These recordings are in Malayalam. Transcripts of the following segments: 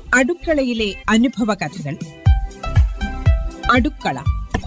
അടുക്കളയിലെ അനുഭവ കഥകൾ അടുക്കള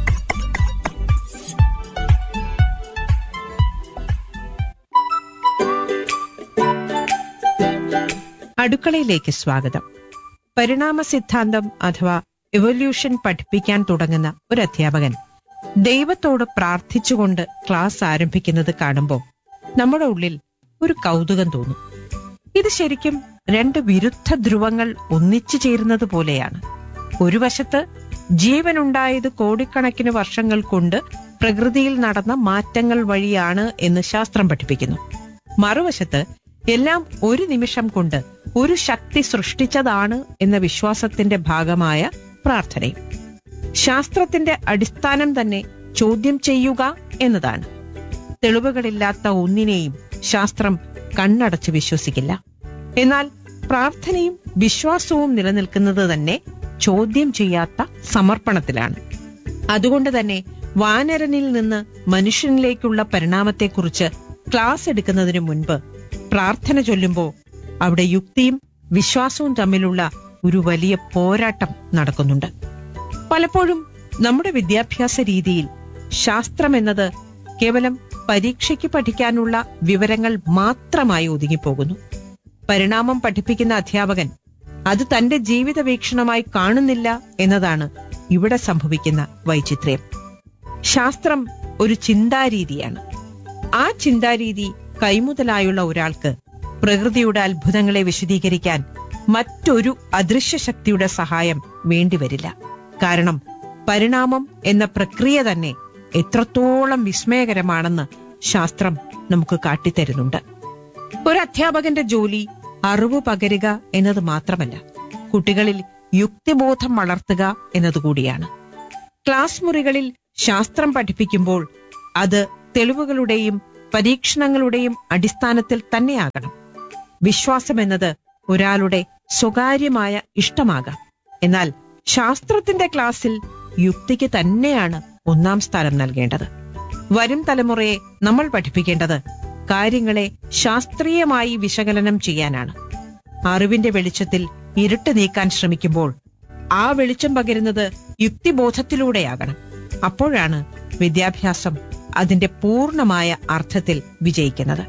അടുക്കളയിലേക്ക് സ്വാഗതം പരിണാമ സിദ്ധാന്തം അഥവാ എവല്യൂഷൻ പഠിപ്പിക്കാൻ തുടങ്ങുന്ന ഒരു അധ്യാപകൻ ദൈവത്തോട് പ്രാർത്ഥിച്ചുകൊണ്ട് ക്ലാസ് ആരംഭിക്കുന്നത് കാണുമ്പോൾ നമ്മുടെ ഉള്ളിൽ ഒരു കൗതുകം തോന്നും ഇത് ശരിക്കും രണ്ട് വിരുദ്ധ ധ്രുവങ്ങൾ ഒന്നിച്ചു ചേരുന്നത് പോലെയാണ് ഒരു വശത്ത് ജീവനുണ്ടായത് കോടിക്കണക്കിന് വർഷങ്ങൾ കൊണ്ട് പ്രകൃതിയിൽ നടന്ന മാറ്റങ്ങൾ വഴിയാണ് എന്ന് ശാസ്ത്രം പഠിപ്പിക്കുന്നു മറുവശത്ത് എല്ലാം ഒരു നിമിഷം കൊണ്ട് ഒരു ശക്തി സൃഷ്ടിച്ചതാണ് എന്ന വിശ്വാസത്തിന്റെ ഭാഗമായ പ്രാർത്ഥനയും ശാസ്ത്രത്തിന്റെ അടിസ്ഥാനം തന്നെ ചോദ്യം ചെയ്യുക എന്നതാണ് തെളിവുകളില്ലാത്ത ഒന്നിനെയും ശാസ്ത്രം കണ്ണടച്ച് വിശ്വസിക്കില്ല എന്നാൽ പ്രാർത്ഥനയും വിശ്വാസവും നിലനിൽക്കുന്നത് തന്നെ ചോദ്യം ചെയ്യാത്ത സമർപ്പണത്തിലാണ് അതുകൊണ്ട് തന്നെ വാനരനിൽ നിന്ന് മനുഷ്യനിലേക്കുള്ള പരിണാമത്തെക്കുറിച്ച് ക്ലാസ് എടുക്കുന്നതിന് മുൻപ് പ്രാർത്ഥന ചൊല്ലുമ്പോൾ അവിടെ യുക്തിയും വിശ്വാസവും തമ്മിലുള്ള ഒരു വലിയ പോരാട്ടം നടക്കുന്നുണ്ട് പലപ്പോഴും നമ്മുടെ വിദ്യാഭ്യാസ രീതിയിൽ ശാസ്ത്രം എന്നത് കേവലം പരീക്ഷയ്ക്ക് പഠിക്കാനുള്ള വിവരങ്ങൾ മാത്രമായി ഒതുങ്ങിപ്പോകുന്നു പരിണാമം പഠിപ്പിക്കുന്ന അധ്യാപകൻ അത് തന്റെ ജീവിത വീക്ഷണമായി കാണുന്നില്ല എന്നതാണ് ഇവിടെ സംഭവിക്കുന്ന വൈചിത്ര്യം ശാസ്ത്രം ഒരു ചിന്താരീതിയാണ് ആ ചിന്താരീതി കൈമുതലായുള്ള ഒരാൾക്ക് പ്രകൃതിയുടെ അത്ഭുതങ്ങളെ വിശദീകരിക്കാൻ മറ്റൊരു അദൃശ്യ ശക്തിയുടെ സഹായം വേണ്ടിവരില്ല കാരണം പരിണാമം എന്ന പ്രക്രിയ തന്നെ എത്രത്തോളം വിസ്മയകരമാണെന്ന് ശാസ്ത്രം നമുക്ക് കാട്ടിത്തരുന്നുണ്ട് ഒരു അധ്യാപകന്റെ ജോലി അറിവ് പകരുക എന്നത് മാത്രമല്ല കുട്ടികളിൽ യുക്തിബോധം വളർത്തുക എന്നതുകൂടിയാണ് ക്ലാസ് മുറികളിൽ ശാസ്ത്രം പഠിപ്പിക്കുമ്പോൾ അത് തെളിവുകളുടെയും പരീക്ഷണങ്ങളുടെയും അടിസ്ഥാനത്തിൽ തന്നെയാകണം വിശ്വാസം എന്നത് ഒരാളുടെ സ്വകാര്യമായ ഇഷ്ടമാകാം എന്നാൽ ശാസ്ത്രത്തിന്റെ ക്ലാസ്സിൽ യുക്തിക്ക് തന്നെയാണ് ഒന്നാം സ്ഥാനം നൽകേണ്ടത് വരും തലമുറയെ നമ്മൾ പഠിപ്പിക്കേണ്ടത് കാര്യങ്ങളെ ശാസ്ത്രീയമായി വിശകലനം ചെയ്യാനാണ് അറിവിന്റെ വെളിച്ചത്തിൽ ഇരുട്ട് നീക്കാൻ ശ്രമിക്കുമ്പോൾ ആ വെളിച്ചം പകരുന്നത് യുക്തിബോധത്തിലൂടെയാകണം അപ്പോഴാണ് വിദ്യാഭ്യാസം അതിന്റെ പൂർണ്ണമായ അർത്ഥത്തിൽ വിജയിക്കുന്നത്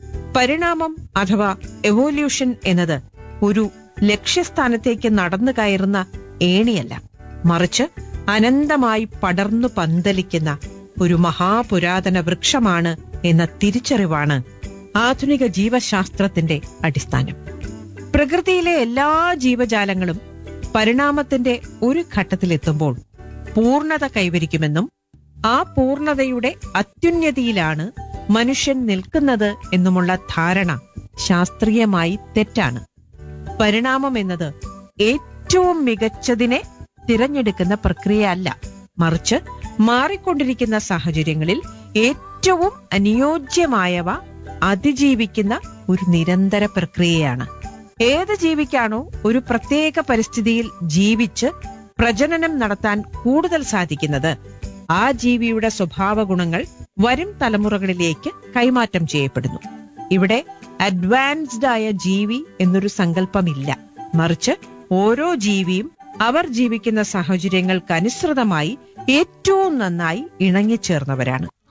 പരിണാമം അഥവാ എവോല്യൂഷൻ എന്നത് ഒരു ലക്ഷ്യസ്ഥാനത്തേക്ക് നടന്നു കയറുന്ന ഏണിയല്ല മറിച്ച് അനന്തമായി പടർന്നു പന്തലിക്കുന്ന ഒരു മഹാപുരാതന വൃക്ഷമാണ് എന്ന തിരിച്ചറിവാണ് ആധുനിക ജീവശാസ്ത്രത്തിന്റെ അടിസ്ഥാനം പ്രകൃതിയിലെ എല്ലാ ജീവജാലങ്ങളും പരിണാമത്തിന്റെ ഒരു ഘട്ടത്തിലെത്തുമ്പോൾ പൂർണ്ണത കൈവരിക്കുമെന്നും ആ പൂർണ്ണതയുടെ അത്യുന്നതിയിലാണ് മനുഷ്യൻ നിൽക്കുന്നത് എന്നുമുള്ള ധാരണ ശാസ്ത്രീയമായി തെറ്റാണ് പരിണാമം എന്നത് ഏറ്റവും മികച്ചതിനെ തിരഞ്ഞെടുക്കുന്ന പ്രക്രിയയല്ല മറിച്ച് മാറിക്കൊണ്ടിരിക്കുന്ന സാഹചര്യങ്ങളിൽ ഏറ്റവും അനുയോജ്യമായവ അതിജീവിക്കുന്ന ഒരു നിരന്തര പ്രക്രിയയാണ് ഏത് ജീവിക്കാണോ ഒരു പ്രത്യേക പരിസ്ഥിതിയിൽ ജീവിച്ച് പ്രജനനം നടത്താൻ കൂടുതൽ സാധിക്കുന്നത് ആ ജീവിയുടെ സ്വഭാവ ഗുണങ്ങൾ വരും തലമുറകളിലേക്ക് കൈമാറ്റം ചെയ്യപ്പെടുന്നു ഇവിടെ അഡ്വാൻസ്ഡ് ആയ ജീവി എന്നൊരു സങ്കല്പമില്ല മറിച്ച് ഓരോ ജീവിയും അവർ ജീവിക്കുന്ന സാഹചര്യങ്ങൾക്കനുസൃതമായി ഏറ്റവും നന്നായി ഇണങ്ങിച്ചേർന്നവരാണ്